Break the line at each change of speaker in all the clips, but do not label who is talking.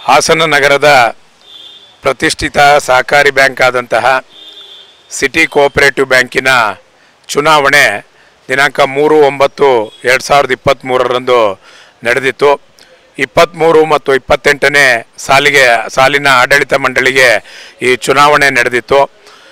ಹಾಸನ ನಗರದ ಪ್ರತಿಷ್ಠಿತ ಸಹಕಾರಿ ಬ್ಯಾಂಕ್ ಆದಂತಹ ಸಿಟಿ ಕೋಆಪರೇಟಿವ್ ಬ್ಯಾಂಕಿನ ಚುನಾವಣೆ ದಿನಾಂಕ ಮೂರು ಒಂಬತ್ತು ಎರಡು ಸಾವಿರದ ಇಪ್ಪತ್ತ್ಮೂರರಂದು ನಡೆದಿತ್ತು ಇಪ್ಪತ್ತ್ಮೂರು ಮತ್ತು ಇಪ್ಪತ್ತೆಂಟನೇ ಸಾಲಿಗೆ ಸಾಲಿನ ಆಡಳಿತ ಮಂಡಳಿಗೆ ಈ ಚುನಾವಣೆ ನಡೆದಿತ್ತು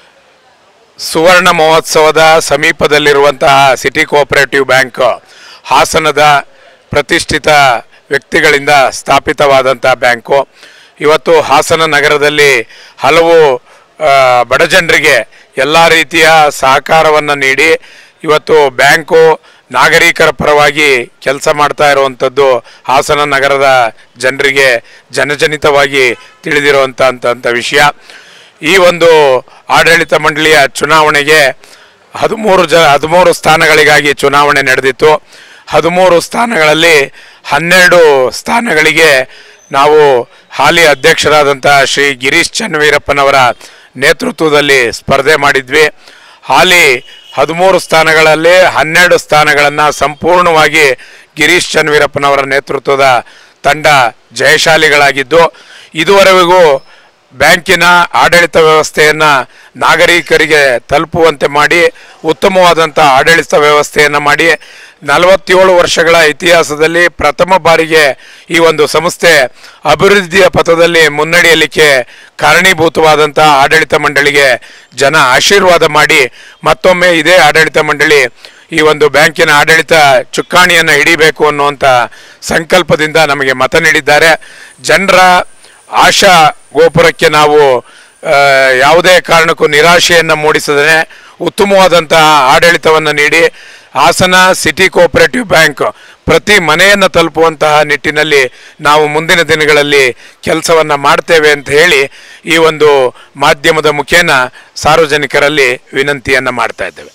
ಸುವರ್ಣ ಮಹೋತ್ಸವದ ಸಮೀಪದಲ್ಲಿರುವಂತಹ ಸಿಟಿ ಕೋಆಪರೇಟಿವ್ ಬ್ಯಾಂಕ್ ಹಾಸನದ ಪ್ರತಿಷ್ಠಿತ ವ್ಯಕ್ತಿಗಳಿಂದ ಸ್ಥಾಪಿತವಾದಂಥ ಬ್ಯಾಂಕು ಇವತ್ತು ಹಾಸನ ನಗರದಲ್ಲಿ ಹಲವು ಆ, ಬಡ ಜನರಿಗೆ ಎಲ್ಲ ರೀತಿಯ ಸಹಕಾರವನ್ನು ನೀಡಿ ಇವತ್ತು ಬ್ಯಾಂಕು ನಾಗರಿಕರ ಪರವಾಗಿ ಕೆಲಸ ಮಾಡ್ತಾ ಇರುವಂಥದ್ದು ಹಾಸನ ನಗರದ ಜನರಿಗೆ ಜನಜನಿತವಾಗಿ ತಿಳಿದಿರುವಂಥ ಅಂಥ ವಿಷಯ ಈ ಒಂದು ಆಡಳಿತ ಮಂಡಳಿಯ ಚುನಾವಣೆಗೆ ಹದಿಮೂರು ಜ ಹದಿಮೂರು ಸ್ಥಾನಗಳಿಗಾಗಿ ಚುನಾವಣೆ ನಡೆದಿತ್ತು ಹದಿಮೂರು ಸ್ಥಾನಗಳಲ್ಲಿ ಹನ್ನೆರಡು ಸ್ಥಾನಗಳಿಗೆ ನಾವು ಹಾಲಿ ಅಧ್ಯಕ್ಷರಾದಂಥ ಶ್ರೀ ಗಿರೀಶ್ ಚನ್ನವೀರಪ್ಪನವರ ನೇತೃತ್ವದಲ್ಲಿ ಸ್ಪರ್ಧೆ ಮಾಡಿದ್ವಿ ಹಾಲಿ ಹದಿಮೂರು ಸ್ಥಾನಗಳಲ್ಲಿ ಹನ್ನೆರಡು ಸ್ಥಾನಗಳನ್ನು ಸಂಪೂರ್ಣವಾಗಿ ಗಿರೀಶ್ ಚನ್ನವೀರಪ್ಪನವರ ನೇತೃತ್ವದ ತಂಡ ಜಯಶಾಲಿಗಳಾಗಿದ್ದು ಇದುವರೆಗೂ ಬ್ಯಾಂಕಿನ ಆಡಳಿತ ವ್ಯವಸ್ಥೆಯನ್ನು ನಾಗರಿಕರಿಗೆ ತಲುಪುವಂತೆ ಮಾಡಿ ಉತ್ತಮವಾದಂಥ ಆಡಳಿತ ವ್ಯವಸ್ಥೆಯನ್ನು ಮಾಡಿ ನಲವತ್ತೇಳು ವರ್ಷಗಳ ಇತಿಹಾಸದಲ್ಲಿ ಪ್ರಥಮ ಬಾರಿಗೆ ಈ ಒಂದು ಸಂಸ್ಥೆ ಅಭಿವೃದ್ಧಿಯ ಪಥದಲ್ಲಿ ಮುನ್ನಡೆಯಲಿಕ್ಕೆ ಕಾರಣೀಭೂತವಾದಂಥ ಆಡಳಿತ ಮಂಡಳಿಗೆ ಜನ ಆಶೀರ್ವಾದ ಮಾಡಿ ಮತ್ತೊಮ್ಮೆ ಇದೇ ಆಡಳಿತ ಮಂಡಳಿ ಈ ಒಂದು ಬ್ಯಾಂಕಿನ ಆಡಳಿತ ಚುಕ್ಕಾಣಿಯನ್ನು ಹಿಡಿಬೇಕು ಅನ್ನುವಂಥ ಸಂಕಲ್ಪದಿಂದ ನಮಗೆ ಮತ ನೀಡಿದ್ದಾರೆ ಜನರ ಆಶಾ ಗೋಪುರಕ್ಕೆ ನಾವು ಆ, ಯಾವುದೇ ಕಾರಣಕ್ಕೂ ನಿರಾಶೆಯನ್ನು ಮೂಡಿಸದೇ ಉತ್ತಮವಾದಂತಹ ಆಡಳಿತವನ್ನು ನೀಡಿ ಹಾಸನ ಸಿಟಿ ಕೋಆಪರೇಟಿವ್ ಬ್ಯಾಂಕ್ ಪ್ರತಿ ಮನೆಯನ್ನು ತಲುಪುವಂತಹ ನಿಟ್ಟಿನಲ್ಲಿ ನಾವು ಮುಂದಿನ ದಿನಗಳಲ್ಲಿ ಕೆಲಸವನ್ನು ಮಾಡ್ತೇವೆ ಅಂತ ಹೇಳಿ ಈ ಒಂದು ಮಾಧ್ಯಮದ ಮುಖೇನ ಸಾರ್ವಜನಿಕರಲ್ಲಿ ವಿನಂತಿಯನ್ನು ಮಾಡ್ತಾ ಇದ್ದೇವೆ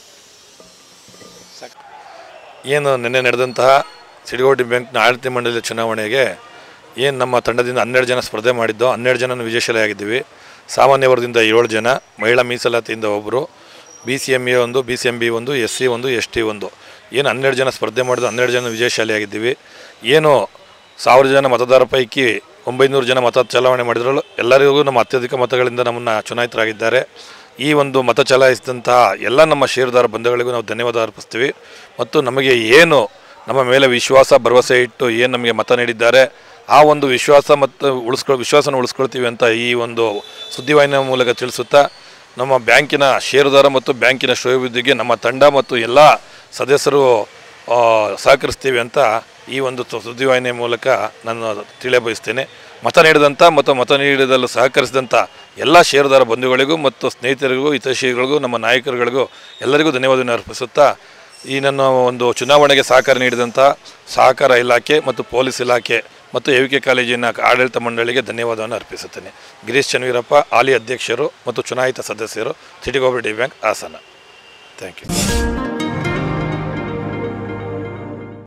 ಏನು ನಿನ್ನೆ ನಡೆದಂತಹ ಸಿಡಿಗೋಡಿ ಬ್ಯಾಂಕ್ನ ಆಡಳಿತ ಮಂಡಳಿಯ ಚುನಾವಣೆಗೆ ಏನು ನಮ್ಮ ತಂಡದಿಂದ ಹನ್ನೆರಡು ಜನ ಸ್ಪರ್ಧೆ ಮಾಡಿದ್ದೋ ಹನ್ನೆರಡು ಜನ ವಿಜಯಶಾಲಿಯಾಗಿದ್ದೀವಿ ಸಾಮಾನ್ಯ ವರ್ಗದಿಂದ ಏಳು ಜನ ಮಹಿಳಾ ಮೀಸಲಾತಿಯಿಂದ ಒಬ್ಬರು ಬಿ ಸಿ ಎಮ್ ಎ ಒಂದು ಬಿ ಸಿ ಎಮ್ ಬಿ ಒಂದು ಎಸ್ ಸಿ ಒಂದು ಎಸ್ ಟಿ ಒಂದು ಏನು ಹನ್ನೆರಡು ಜನ ಸ್ಪರ್ಧೆ ಮಾಡಿದ್ದು ಹನ್ನೆರಡು ಜನ ವಿಜಯಶಾಲಿಯಾಗಿದ್ದೀವಿ ಏನು ಸಾವಿರ ಜನ ಮತದಾರ ಪೈಕಿ ಒಂಬೈನೂರು ಜನ ಮತ ಚಲಾವಣೆ ಮಾಡಿದ್ರಲ್ಲೂ ಎಲ್ಲರಿಗೂ ನಮ್ಮ ಅತ್ಯಧಿಕ ಮತಗಳಿಂದ ನಮ್ಮನ್ನು ಚುನಾಯಿತರಾಗಿದ್ದಾರೆ ಈ ಒಂದು ಮತ ಚಲಾಯಿಸಿದಂತಹ ಎಲ್ಲ ನಮ್ಮ ಷೇರುದಾರ ಬಂಧುಗಳಿಗೂ ನಾವು ಧನ್ಯವಾದ ಅರ್ಪಿಸ್ತೀವಿ ಮತ್ತು ನಮಗೆ ಏನು ನಮ್ಮ ಮೇಲೆ ವಿಶ್ವಾಸ ಭರವಸೆ ಇಟ್ಟು ಏನು ನಮಗೆ ಮತ ನೀಡಿದ್ದಾರೆ ಆ ಒಂದು ವಿಶ್ವಾಸ ಮತ್ತು ಉಳಿಸ್ಕೊಳ್ ವಿಶ್ವಾಸನ ಉಳಿಸ್ಕೊಳ್ತೀವಿ ಅಂತ ಈ ಒಂದು ಸುದ್ದಿವಾಹಿನಿಯ ಮೂಲಕ ತಿಳಿಸುತ್ತಾ ನಮ್ಮ ಬ್ಯಾಂಕಿನ ಷೇರುದಾರ ಮತ್ತು ಬ್ಯಾಂಕಿನ ಶ್ರೇಯೋಭಿವೃದ್ಧಿಗೆ ನಮ್ಮ ತಂಡ ಮತ್ತು ಎಲ್ಲ ಸದಸ್ಯರು ಆ, ಸಹಕರಿಸ್ತೀವಿ ಅಂತ ಈ ಒಂದು ತು- ಸುದ್ದಿವಾಹಿನಿಯ ಮೂಲಕ ನಾನು ತಿಳಿಯಬಯಸ್ತೇನೆ ಮತ ನೀಡಿದಂಥ ಮತ್ತು ಮತ ನೀಡಿದಲು ಸಹಕರಿಸಿದಂಥ ಎಲ್ಲ ಷೇರುದಾರ ಬಂಧುಗಳಿಗೂ ಮತ್ತು ಸ್ನೇಹಿತರಿಗೂ ಹಿತೈಷಿಗಳಿಗೂ ನಮ್ಮ ನಾಯಕರುಗಳಿಗೂ ಎಲ್ಲರಿಗೂ ಧನ್ಯವಾದವನ್ನು ಅರ್ಪಿಸುತ್ತಾ ಈ ನನ್ನ ಒಂದು ಚುನಾವಣೆಗೆ ಸಹಕಾರ ನೀಡಿದಂಥ ಸಹಕಾರ ಇಲಾಖೆ ಮತ್ತು ಪೊಲೀಸ್ ಇಲಾಖೆ ಮತ್ತು ಎವಿಕೆ ಕಾಲೇಜಿನ ಆಡಳಿತ ಮಂಡಳಿಗೆ ಧನ್ಯವಾದವನ್ನು ಅರ್ಪಿಸುತ್ತೇನೆ ಗಿರೀಶ್ ಚನ್ನವೀರಪ್ಪ ಹಾಲಿ ಅಧ್ಯಕ್ಷರು ಮತ್ತು ಚುನಾಯಿತ ಸದಸ್ಯರು city cooperative bank Hassan thank you